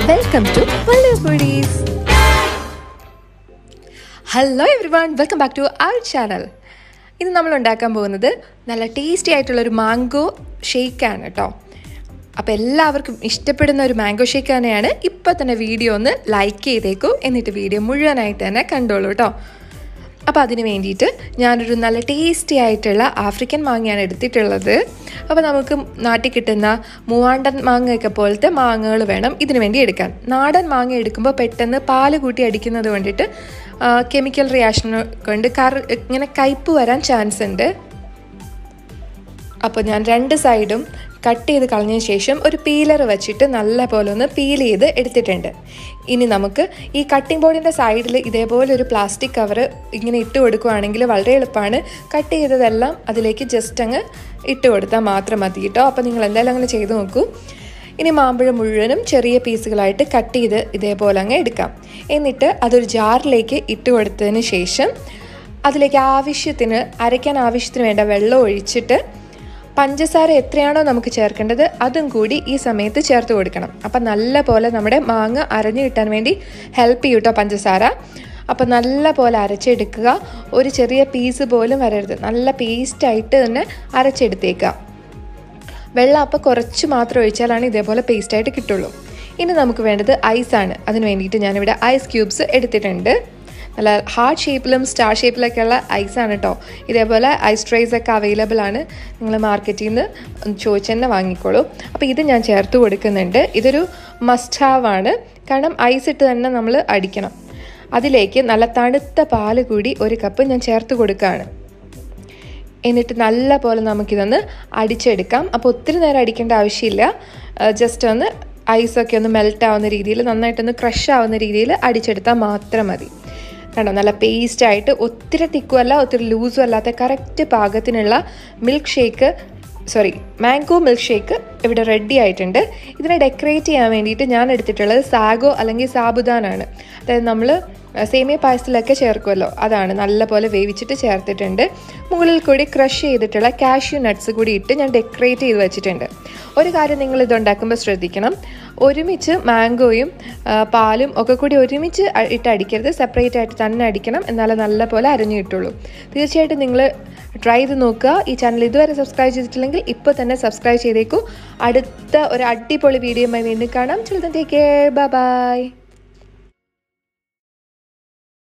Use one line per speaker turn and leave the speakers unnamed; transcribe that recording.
welcome to foodies hello everyone welcome back to our channel ഇന്ന് നമ്മൾ ഉണ്ടാക്കാൻ പോകുന്നത് നല്ല ടേസ്റ്റി ആയിട്ടുള്ളൊരു മാംഗോ ഷേക്കാണ് കേട്ടോ അപ്പോൾ എല്ലാവർക്കും ഇഷ്ടപ്പെടുന്ന ഒരു മാംഗോ ഷേക്ക് തന്നെയാണ് ഇപ്പോൾ തന്നെ വീഡിയോ ഒന്ന് ലൈക്ക് ചെയ്തേക്കൂ എന്നിട്ട് വീഡിയോ മുഴുവനായിട്ട് തന്നെ കണ്ടോളൂ കേട്ടോ അപ്പോൾ അതിന് വേണ്ടിയിട്ട് ഞാനൊരു നല്ല ടേസ്റ്റി ആയിട്ടുള്ള ആഫ്രിക്കൻ മാങ്ങയാണ് എടുത്തിട്ടുള്ളത് അപ്പോൾ നമുക്ക് നാട്ടിൽ കിട്ടുന്ന മൂവാണ്ടൻ മാങ്ങയൊക്കെ പോലത്തെ മാങ്ങകൾ വേണം ഇതിനു വേണ്ടി എടുക്കാൻ നാടൻ മാങ്ങ എടുക്കുമ്പോൾ പെട്ടെന്ന് പാല് കൂട്ടി അടിക്കുന്നത് കൊണ്ടിട്ട് കെമിക്കൽ റിയാക്ഷൻ കൊണ്ട് കർ ഇങ്ങനെ കയ്പ്പ് വരാൻ ചാൻസ് ഉണ്ട് അപ്പോൾ ഞാൻ രണ്ട് സൈഡും കട്ട് ചെയ്ത് കളഞ്ഞതിന് ശേഷം ഒരു പീലർ വെച്ചിട്ട് നല്ല പോലെ ഒന്ന് പീൽ ചെയ്ത് എടുത്തിട്ടുണ്ട് ഇനി നമുക്ക് ഈ കട്ടിംഗ് ബോർഡിൻ്റെ സൈഡിൽ ഇതേപോലെ ഒരു പ്ലാസ്റ്റിക് കവർ ഇങ്ങനെ ഇട്ട് കൊടുക്കുകയാണെങ്കിൽ വളരെ എളുപ്പമാണ് കട്ട് ചെയ്തതെല്ലാം അതിലേക്ക് ജസ്റ്റ് അങ്ങ് ഇട്ട് കൊടുത്താൽ മാത്രം മതി കേട്ടോ അപ്പോൾ നിങ്ങൾ എന്തായാലും അങ്ങനെ ചെയ്ത് നോക്കൂ ഇനി മാമ്പഴം മുഴുവനും ചെറിയ പീസുകളായിട്ട് കട്ട് ചെയ്ത് ഇതേപോലെ അങ്ങ് എടുക്കാം എന്നിട്ട് അതൊരു ജാറിലേക്ക് ഇട്ട് കൊടുത്തതിന് ശേഷം അതിലേക്ക് ആവശ്യത്തിന് അരയ്ക്കാൻ ആവശ്യത്തിന് വേണ്ട വെള്ളം ഒഴിച്ചിട്ട് പഞ്ചസാര എത്രയാണോ നമുക്ക് ചേർക്കേണ്ടത് അതും കൂടി ഈ സമയത്ത് ചേർത്ത് കൊടുക്കണം അപ്പം നല്ല പോലെ നമ്മുടെ മാങ്ങ അരഞ്ഞു കിട്ടാൻ വേണ്ടി ഹെൽപ്പ് ചെയ്യും കേട്ടോ പഞ്ചസാര അപ്പം നല്ല പോലെ അരച്ചെടുക്കുക ഒരു ചെറിയ പീസ് പോലും വരരുത് നല്ല പേസ്റ്റായിട്ട് തന്നെ അരച്ചെടുത്തേക്കുക വെള്ളം അപ്പം കുറച്ച് മാത്രം ഒഴിച്ചാലാണ് ഇതേപോലെ പേസ്റ്റായിട്ട് കിട്ടുള്ളൂ ഇനി നമുക്ക് വേണ്ടത് ഐസാണ് അതിന് വേണ്ടിയിട്ട് ഞാനിവിടെ ഐസ് ക്യൂബ്സ് എടുത്തിട്ടുണ്ട് നല്ല ഹാർട്ട് ഷേപ്പിലും സ്റ്റാർ ഷേപ്പിലൊക്കെയുള്ള ഐസാണ് കേട്ടോ ഇതേപോലെ ഐസ് ട്രേസ് ഒക്കെ അവൈലബിൾ ആണ് നിങ്ങൾ മാർക്കറ്റിൽ നിന്ന് ചോദിച്ചു തന്നെ വാങ്ങിക്കോളൂ അപ്പോൾ ഇത് ഞാൻ ചേർത്ത് കൊടുക്കുന്നുണ്ട് ഇതൊരു മസ്റ്റ് ഹാവ് ആണ് കാരണം ഐസ് ഇട്ട് തന്നെ നമ്മൾ അടിക്കണം അതിലേക്ക് നല്ല തണുത്ത പാല് കൂടി ഒരു കപ്പ് ഞാൻ ചേർത്ത് കൊടുക്കുകയാണ് എന്നിട്ട് നല്ല പോലെ നമുക്കിതൊന്ന് അടിച്ചെടുക്കാം അപ്പോൾ ഒത്തിരി നേരം അടിക്കേണ്ട ആവശ്യമില്ല ജസ്റ്റ് ഒന്ന് ഐസൊക്കെ ഒന്ന് മെൽറ്റ് ആവുന്ന രീതിയിൽ നന്നായിട്ടൊന്ന് ക്രഷ് ആവുന്ന രീതിയിൽ അടിച്ചെടുത്താൽ മാത്രം മതി കണ്ടോ നല്ല പേസ്റ്റായിട്ട് ഒത്തിരി തിക്കും അല്ല ഒത്തിരി ലൂസും അല്ലാത്ത കറക്റ്റ് പാകത്തിനുള്ള milk shake sorry mango milk shake ഇവിടെ റെഡി ആയിട്ടുണ്ട് ഇതിനെ ഡെക്കറേറ്റ് ചെയ്യാൻ വേണ്ടിയിട്ട് ഞാൻ എടുത്തിട്ടുള്ളത് സാഗോ അല്ലെങ്കിൽ സാബുദാനാണ് അതായത് നമ്മൾ സേമിയ പായസത്തിലൊക്കെ ചേർക്കുമല്ലോ അതാണ് നല്ലപോലെ വേവിച്ചിട്ട് ചേർത്തിട്ടുണ്ട് മുകളിൽ കൂടി ക്രഷ് ചെയ്തിട്ടുള്ള കാഷ്യൂ നട്ട്സ് കൂടി ഇട്ട് ഞാൻ ഡെക്കറേറ്റ് ചെയ്ത് വെച്ചിട്ടുണ്ട് ഒരു കാര്യം നിങ്ങൾ ഇത് ഉണ്ടാക്കുമ്പോൾ ശ്രദ്ധിക്കണം ഒരുമിച്ച് മാംഗോയും പാലും ഒക്കെ കൂടി ഒരുമിച്ച് ഇട്ട് അടിക്കരുത് സെപ്പറേറ്റ് ആയിട്ട് തന്നെ അടിക്കണം എന്നാലേ നല്ല പോലെ അരഞ്ഞു കിട്ടുള്ളൂ തീർച്ചയായിട്ടും നിങ്ങൾ ട്രൈ ചെയ്ത് നോക്കുക ഈ ചാനൽ ഇതുവരെ സബ്സ്ക്രൈബ് ചെയ്തിട്ടില്ലെങ്കിൽ ഇപ്പോൾ തന്നെ സബ്സ്ക്രൈബ് ചെയ്തേക്കൂ അടുത്ത ഒരു അടിപൊളി വീഡിയോയുമായി വീണ്ടും കാണാം ചിലപ്പോൾ ടേക്ക് കെയർ ബൈ